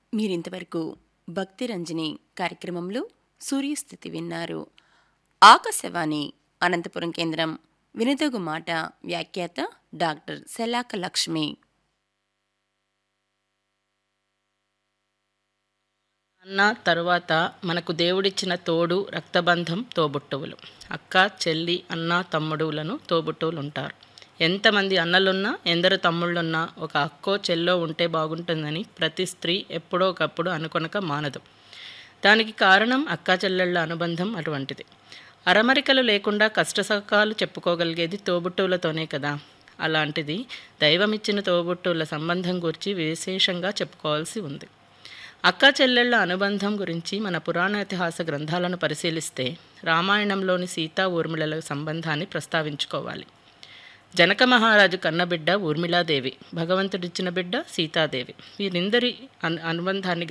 మీరింతవరకు భక్తి రంజని కార్యక్రమంలో సూర్యస్థితి విన్నారు ఆకాశవాణి అనంతపురం కేంద్రం వినదగు మాట వ్యాఖ్యాత డాక్టర్ సెలాక లక్ష్మి అన్న తరువాత మనకు దేవుడిచ్చిన తోడు రక్తబంధం తోబుట్టువులు అక్క చెల్లి అన్న తమ్ముడులను తోబుట్టువులు ఉంటారు ఎంతమంది అన్నలున్నా ఎందరు తమ్ముళ్ళున్నా ఒక అక్కో చెల్లో ఉంటే బాగుంటుందని ప్రతి స్త్రీ ఎప్పుడో ఒకప్పుడు అనుకొనక మానదు దానికి కారణం అక్కా చెల్లెళ్ళ అనుబంధం అటువంటిది అరమరికలు లేకుండా కష్టసుఖాలు చెప్పుకోగలిగేది తోబుట్టువులతోనే కదా అలాంటిది దైవమిచ్చిన తోబుట్టువుల సంబంధం గురించి విశేషంగా చెప్పుకోవాల్సి ఉంది అక్కా చెల్లెళ్ల అనుబంధం గురించి మన పురాణ ఇతిహాస గ్రంథాలను పరిశీలిస్తే రామాయణంలోని సీతా ఊర్మిళల సంబంధాన్ని ప్రస్తావించుకోవాలి జనక మహారాజు కన్నబిడ్డ ఊర్మిళాదేవి భగవంతుడిచ్చిన బిడ్డ సీతాదేవి వీరిద్దరి అను అనుబంధాన్ని